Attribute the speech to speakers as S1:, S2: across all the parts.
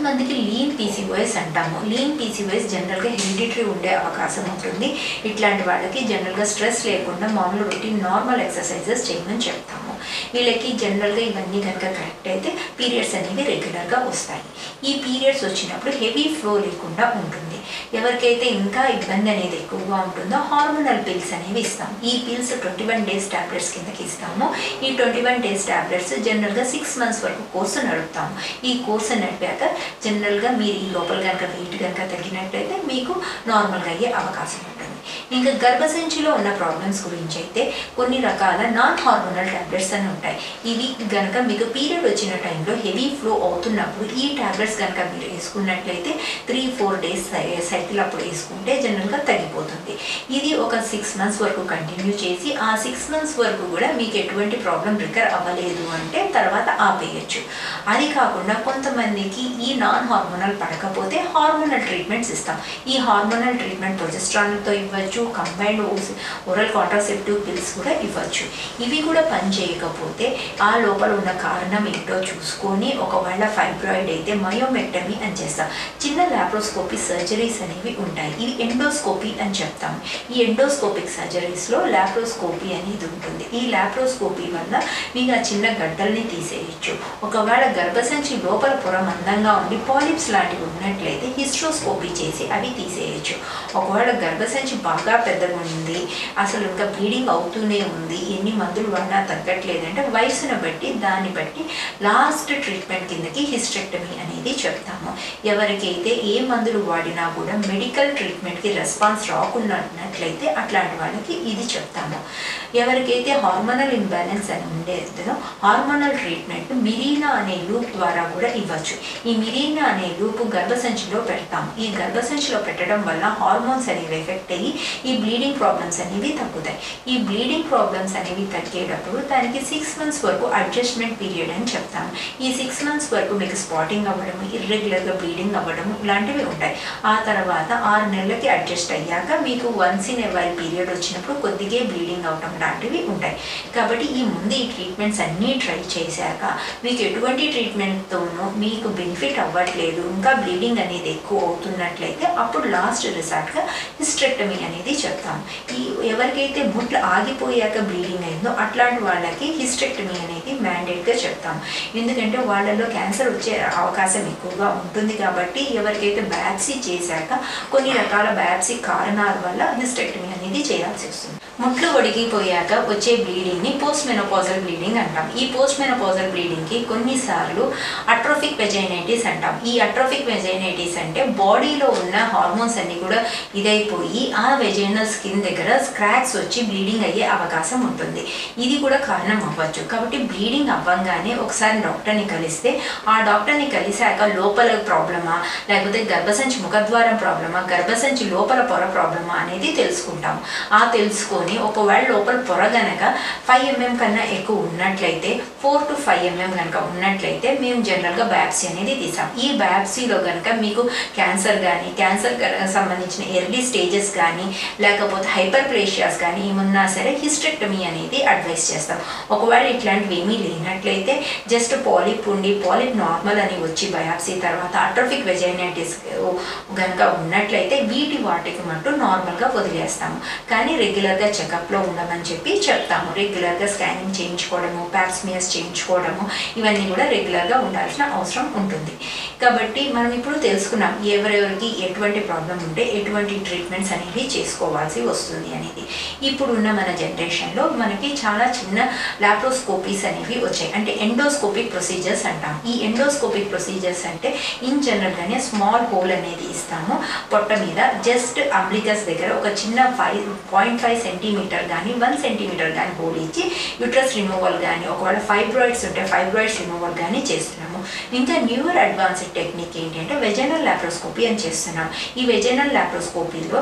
S1: కొంతమందికి lean PCOS అంటాము lean PCOS జనరల్గా హెరిడిటరీ ఉండే అవకాశం ఉంటుంది ఇట్లాంటి వాళ్ళకి జనరల్గా స్ట్రెస్ లేకుండా మామూలు రొటీన్ నార్మల్ ఎక్సర్సైజెస్ చేయమని చెప్తాము వీళ్ళకి జనరల్గా ఇవన్నీ కనుక కరెక్ట్ అయితే పీరియడ్స్ అనేవి రెగ్యులర్గా వస్తాయి ఈ పీరియడ్స్ వచ్చినప్పుడు హెవీ ఫ్లో లేకుండా ఉంటుంది ఎవరికైతే ఇంకా ఇబ్బంది అనేది ఎక్కువగా ఉంటుందో హార్మోనల్ పిల్స్ అనేవి ఇస్తాం ఈ pills twenty one days tablets కిందకి ఇస్తాము ఈ ట్వంటీ వన్ డేస్ టాబ్లెట్స్ జనరల్గా సిక్స్ మంత్స్ వరకు కోర్సు నడుపుతాము ఈ కోర్సు నడిపాక జనరల్గా మీరు ఈ లోపల కనుక వెయిట్ కనుక తగ్గినట్లయితే మీకు నార్మల్గా అయ్యే అవకాశం ఉంటుంది ఇంకా గర్భసంచిలో ఉన్న ప్రాబ్లమ్స్ గురించి అయితే కొన్ని రకాల నాన్ హార్మోనల్ టాబ్లెట్స్ అని ఉంటాయి ఇవి కనుక మీకు పీరియడ్ వచ్చిన టైంలో హెవీ ఫ్లో అవుతున్నప్పుడు ఈ టాబ్లెట్స్ కనుక మీరు వేసుకున్నట్లయితే త్రీ ఫోర్ డేస్ సైకిల్ అప్పుడు వేసుకుంటే జనరల్గా తగ్గిపోతుంది ఇది ఒక సిక్స్ మంత్స్ వరకు కంటిన్యూ చేసి ఆ సిక్స్ మంత్స్ వరకు కూడా మీకు ఎటువంటి ప్రాబ్లం రికర్ అవ్వలేదు అంటే తర్వాత ఆపేయచ్చు అది కాకుండా కొంతమందికి ఈ నాన్ హార్మోనల్ పడకపోతే హార్మోనల్ ట్రీట్మెంట్స్ ఇస్తాం ఈ హార్మోనల్ ట్రీట్మెంట్ ప్రొజెస్ట్రాన్తో ఇవ్వచ్చు కంబైన్డ్ ఓరల్ కాంట్రాసెప్టివ్ పిల్స్ కూడా ఇవ్వచ్చు ఇవి కూడా పని చేయకపోతే ఆ లోపల ఉన్న కారణం ఏంటో చూసుకొని ఒకవేళ ఫైబ్రాయిడ్ అయితే మయోమెక్టమీ అని చేస్తాం చిన్న లాప్రోస్కోపీ సర్జరీస్ అనేవి ఉంటాయి ఇవి ఎండోస్కోపీ అని చెప్తాం ఈ ఎండోస్కోపిక్ సర్జరీస్లో లాప్రోస్కోపీ అనేది ఉంటుంది ఈ లాప్రోస్కోపీ వల్ల మీకు ఆ చిన్న గడ్డల్ని తీసేయచ్చు ఒకవేళ గర్భసంచి లోపల పొర మందంగా ఉండి పాలిప్స్ లాంటివి ఉన్నట్లయితే హిస్ట్రోస్కోపీ చేసి అవి తీసేయచ్చు ఒకవేళ గర్భసంచి బాగా పెద్దగా ఉంది అసలు ఇంకా బ్లీడింగ్ అవుతూనే ఉంది ఎన్ని మందులు వాడినా తగ్గట్లేదంటే వయసును బట్టి దాన్ని బట్టి లాస్ట్ ట్రీట్మెంట్ కిందకి హిస్టెక్టమీ అనేది చెప్తాము ఎవరికైతే ఏ మందులు వాడినా కూడా మెడికల్ ట్రీట్మెంట్కి రెస్పాన్స్ రాకున్నట్లయితే అట్లాంటి వాళ్ళకి ఇది చెప్తాము ఎవరికైతే హార్మోనల్ ఇంబ్యాలెన్స్ అని ఉండేదో హార్మోనల్ ట్రీట్మెంట్ మిరీనా అనే లూప్ ద్వారా కూడా ఇవ్వచ్చు ఈ మిరీనా అనే లూప్ గర్భసంచిలో పెడతాం ఈ గర్భసంచిలో పెట్టడం వల్ల హార్మోన్స్ అనేవి ఎఫెక్ట్ అయ్యి ఈ బ్లీడింగ్ ప్రాబ్లమ్స్ అనేవి తగ్గుతాయి ఈ బ్లీడింగ్ ప్రాబ్లమ్స్ అనేవి తగ్గేటప్పుడు దానికి సిక్స్ మంత్స్ వరకు అడ్జస్ట్మెంట్ పీరియడ్ అని చెప్తాము ఈ సిక్స్ మంత్స్ వరకు మీకు స్పాటింగ్ అవ్వడము ఇర్రెగ్యులర్గా బ్లీడింగ్ అవ్వడము ఇలాంటివి ఉంటాయి ఆ తర్వాత ఆరు నెలలకి అడ్జస్ట్ అయ్యాక మీకు once in a while period వచ్చినప్పుడు కొద్దిగా బ్లీడింగ్ అవడం లాంటివి ఉంటాయి కాబట్టి ఈ ముందు ఈ ట్రీట్మెంట్స్ అన్నీ ట్రై చేశాక మీకు ఎటువంటి ట్రీట్మెంట్తోనూ మీకు బెనిఫిట్ అవ్వట్లేదు ఇంకా బ్లీడింగ్ అనేది ఎక్కువ అవుతున్నట్లయితే అప్పుడు లాస్ట్ రిసార్ట్గా హిస్ట్రెక్టమీ అనేది చెప్తాం ఈ ఎవరికైతే ముట్లు ఆగిపోయాక బ్లీడింగ్ అయిందో అట్లాంటి వాళ్ళకి హిస్ట్రెక్టమీ అనేది మ్యాండేట్గా చెప్తాం ఎందుకంటే వాళ్ళలో క్యాన్సర్ వచ్చే అవకాశం ఎక్కువగా ఉంటుంది కాబట్టి ఎవరికైతే బయాప్సీ చేశాక కొన్ని రకాల బయాప్సీ కారణాల వల్ల హిస్టెక్టమీ అనేది చేయాల్సి వస్తుంది ముట్లు ఒడిగిపోయాక వచ్చే బ్లీడింగ్ని పోస్ట్ మెనోపాజల్ బ్లీడింగ్ అంటాం ఈ పోస్ట్ మెనోపాజల్ బ్లీడింగ్కి కొన్నిసార్లు అట్రోఫిక్ వెజైనైటిస్ అంటాం ఈ అట్రోఫిక్ వెజైనైటిస్ అంటే బాడీలో ఉన్న హార్మోన్స్ అన్ని కూడా ఇదైపోయి ఆ వెజైనల్ స్కిన్ దగ్గర స్క్రాక్స్ వచ్చి బ్లీడింగ్ అయ్యే అవకాశం ఉంటుంది ఇది కూడా కారణం అవ్వచ్చు కాబట్టి బ్లీడింగ్ అవ్వంగానే ఒకసారి డాక్టర్ని కలిస్తే ఆ డాక్టర్ని కలిశాక లోపల ప్రాబ్లమా లేకపోతే గర్భసంచి ముఖద్వారం ప్రాబ్లమా గర్భసంచి లోపల పొర ప్రాబ్లమా అనేది తెలుసుకుంటాం ఆ తెలుసుకొని ఒకవేళ లోపల పొర గనక ఫైవ్ ఎంఎం కన్నా ఎక్కువ ఉన్నట్లయితే ఫోర్ టు ఫైవ్ ఎంఎం కనుక ఉన్నట్లయితే మేము జనరల్గా బయాప్సీ అనేది తీసాం ఈ బయాప్సీలో కనుక మీకు క్యాన్సర్ కానీ క్యాన్సర్ సంబంధించిన ఎర్లీ స్టేజెస్ కానీ లేకపోతే హైపర్ ప్లేషియాస్ కానీ ఏమున్నా సరే హిస్టెక్టమీ అనేది అడ్వైస్ చేస్తాం ఒకవేళ ఇట్లాంటివి ఏమీ లేనట్లయితే జస్ట్ పాలిప్ ఉండి పాలిప్ నార్మల్ అని వచ్చి బయాప్సీ తర్వాత అట్రోఫిక్ వెజైనైటిస్ కనుక ఉన్నట్లయితే వీటి వాటికి మట్టు నార్మల్గా వదిలేస్తాము కానీ రెగ్యులర్గా చెకప్లో ఉండమని చెప్పి చెప్తాము రెగ్యులర్గా స్కానింగ్ చేయించుకోవడము ప్యాప్స్మియర్స్ చేయించుకోవడము ఇవన్నీ కూడా రెగ్యులర్గా ఉండాల్సిన అవసరం ఉంటుంది కాబట్టి మనం ఇప్పుడు తెలుసుకున్నాం ఎవరెవరికి ఎటువంటి ప్రాబ్లం ఉంటే ఎటువంటి ట్రీట్మెంట్స్ అనేవి చేసుకోవాల్సి వస్తుంది అనేది ఇప్పుడున్న మన జనరేషన్లో మనకి చాలా చిన్న లాప్రోస్కోపీస్ అనేవి వచ్చాయి అంటే ఎండోస్కోపిక్ ప్రొసీజర్స్ అంటాం ఈ ఎండోస్కోపిక్ ప్రొసీజర్స్ అంటే ఇన్ జనరల్గానే స్మాల్ హోల్ అనేది ఇస్తాము పొట్ట మీద జస్ట్ అంబ్లికస్ దగ్గర ఒక చిన్న ఫైవ్ పాయింట్ ఫైవ్ సెంటీమీటర్ కానీ వన్ సెంటీమీటర్ కానీ హోల్ ఇచ్చి యూట్రస్ రిమూవల్ కానీ ఒకవేళ ఫైబ్రాయిడ్స్ ఉంటే ఫైబ్రాయిడ్స్ రిమూవల్ కానీ చేస్తున్నాము ఇంకా న్యూయర్ అడ్వాన్స్డ్ టెక్నిక్ ఏంటి అంటే వెజనల్ లాప్రోస్కోపీ అని చేస్తున్నాం ఈ వెజనల్ లాప్రోస్కోపీలో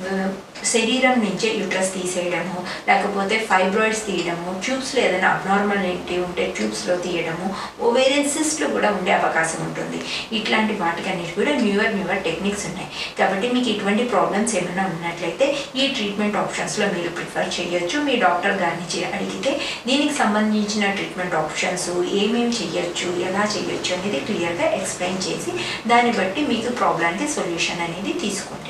S1: శరీరం నుంచే యూట్రస్ తీసేయడము లేకపోతే ఫైబ్రాయిడ్స్ తీయడము ట్యూబ్స్లో ఏదైనా అబ్నార్మాలిటీ ఉంటే ట్యూబ్స్లో తీయడము ఓవేరియన్ సిస్ట్లు కూడా ఉండే అవకాశం ఉంటుంది ఇట్లాంటి వాటికన్నిటి కూడా న్యూయర్ న్యూయర్ టెక్నిక్స్ ఉన్నాయి కాబట్టి మీకు ఇటువంటి ప్రాబ్లమ్స్ ఏమైనా ఉన్నట్లయితే ఈ ట్రీట్మెంట్ ఆప్షన్స్లో మీరు ప్రిఫర్ చేయొచ్చు మీ డాక్టర్ గారిని చే- అడిగితే దీనికి సంబంధించిన ట్రీట్మెంట్ ఆప్షన్స్ ఏమేమి చేయొచ్చు ఎలా చేయొచ్చు అనేది క్లియర్గా ఎక్స్ప్లెయిన్ చేసి దాన్ని బట్టి మీకు ప్రాబ్లానికి సొల్యూషన్ అనేది తీసుకుంటాం